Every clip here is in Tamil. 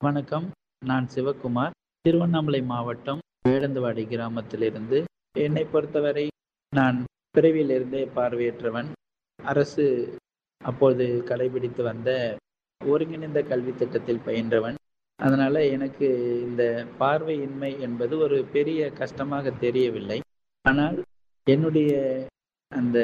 வணக்கம் நான் சிவகுமார் திருவண்ணாமலை மாவட்டம் வேடந்தவாடி கிராமத்திலிருந்து என்னை பொறுத்தவரை நான் பிறவியிலிருந்தே பார்வையற்றவன் அரசு அப்போது கடைபிடித்து வந்த ஒருங்கிணைந்த கல்வி திட்டத்தில் பயின்றவன் அதனால எனக்கு இந்த பார்வையின்மை என்பது ஒரு பெரிய கஷ்டமாக தெரியவில்லை ஆனால் என்னுடைய அந்த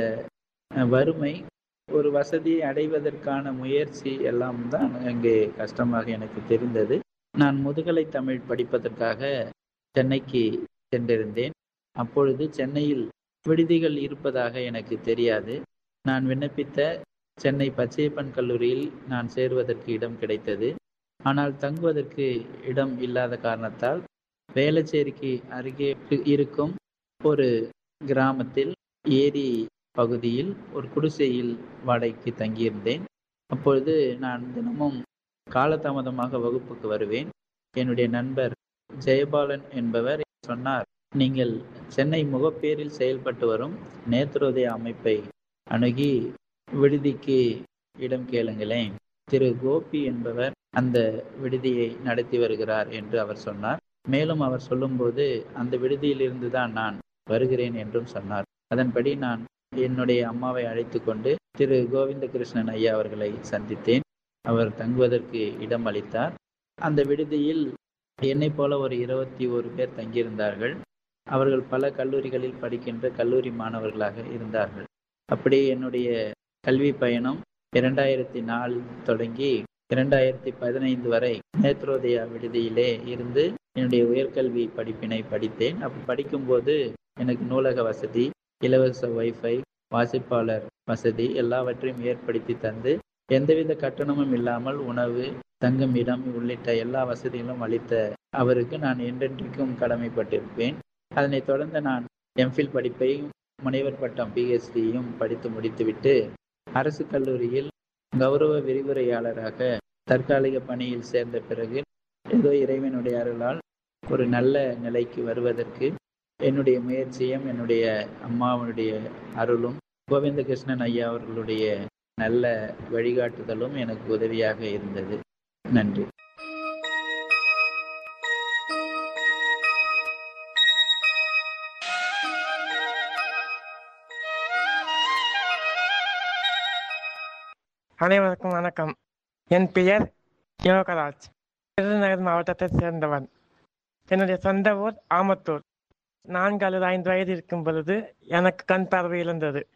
வறுமை ஒரு வசதியை அடைவதற்கான முயற்சி எல்லாம் தான் அங்கே கஷ்டமாக எனக்கு தெரிந்தது நான் முதுகலை தமிழ் படிப்பதற்காக சென்னைக்கு சென்றிருந்தேன் அப்பொழுது சென்னையில் விடுதிகள் இருப்பதாக எனக்கு தெரியாது நான் விண்ணப்பித்த சென்னை பச்சையப்பன் கல்லூரியில் நான் சேருவதற்கு இடம் கிடைத்தது ஆனால் தங்குவதற்கு இடம் இல்லாத காரணத்தால் வேளச்சேரிக்கு அருகே இருக்கும் ஒரு கிராமத்தில் ஏரி பகுதியில் ஒரு குடிசையில் வாடகைக்கு தங்கியிருந்தேன் அப்பொழுது நான் தினமும் காலதாமதமாக வகுப்புக்கு வருவேன் என்னுடைய நண்பர் ஜெயபாலன் என்பவர் சொன்னார் நீங்கள் சென்னை முகப்பேரில் செயல்பட்டு வரும் நேத்ரோதய அமைப்பை அணுகி விடுதிக்கு இடம் கேளுங்களேன் திரு கோபி என்பவர் அந்த விடுதியை நடத்தி வருகிறார் என்று அவர் சொன்னார் மேலும் அவர் சொல்லும்போது அந்த விடுதியிலிருந்து தான் நான் வருகிறேன் என்றும் சொன்னார் அதன்படி நான் என்னுடைய அம்மாவை அழைத்து கொண்டு திரு கோவிந்த கிருஷ்ணன் ஐயா அவர்களை சந்தித்தேன் அவர் தங்குவதற்கு இடம் அளித்தார் அந்த விடுதியில் என்னை போல ஒரு இருபத்தி ஒரு பேர் தங்கியிருந்தார்கள் அவர்கள் பல கல்லூரிகளில் படிக்கின்ற கல்லூரி மாணவர்களாக இருந்தார்கள் அப்படி என்னுடைய கல்வி பயணம் இரண்டாயிரத்தி நாலு தொடங்கி இரண்டாயிரத்தி பதினைந்து வரை நேத்ரோதயா விடுதியிலே இருந்து என்னுடைய உயர்கல்வி படிப்பினை படித்தேன் அப்படி படிக்கும்போது எனக்கு நூலக வசதி இலவச வைஃபை வாசிப்பாளர் வசதி எல்லாவற்றையும் ஏற்படுத்தி தந்து எந்தவித கட்டணமும் இல்லாமல் உணவு தங்கும் இடம் உள்ளிட்ட எல்லா வசதிகளும் அளித்த அவருக்கு நான் என்றென்றைக்கும் கடமைப்பட்டிருப்பேன் அதனைத் தொடர்ந்து நான் எம்ஃபில் படிப்பையும் முனைவர் பட்டம் பிஹெச்டியும் படித்து முடித்துவிட்டு அரசு கல்லூரியில் கௌரவ விரிவுரையாளராக தற்காலிக பணியில் சேர்ந்த பிறகு ஏதோ இறைவனுடைய அருளால் ஒரு நல்ல நிலைக்கு வருவதற்கு என்னுடைய முயற்சியும் என்னுடைய அம்மாவுடைய அருளும் கோவிந்த கிருஷ்ணன் ஐயா அவர்களுடைய நல்ல வழிகாட்டுதலும் எனக்கு உதவியாக இருந்தது நன்றி அனைவருக்கும் வணக்கம் என் பெயர் யோகராஜ் விருதுநகர் மாவட்டத்தைச் சேர்ந்தவன் என்னுடைய சொந்த ஊர் ஆமத்தூர் நான்கு அல்லது ஐந்து வயது இருக்கும் பொழுது எனக்கு கண் பார்வை இழந்தது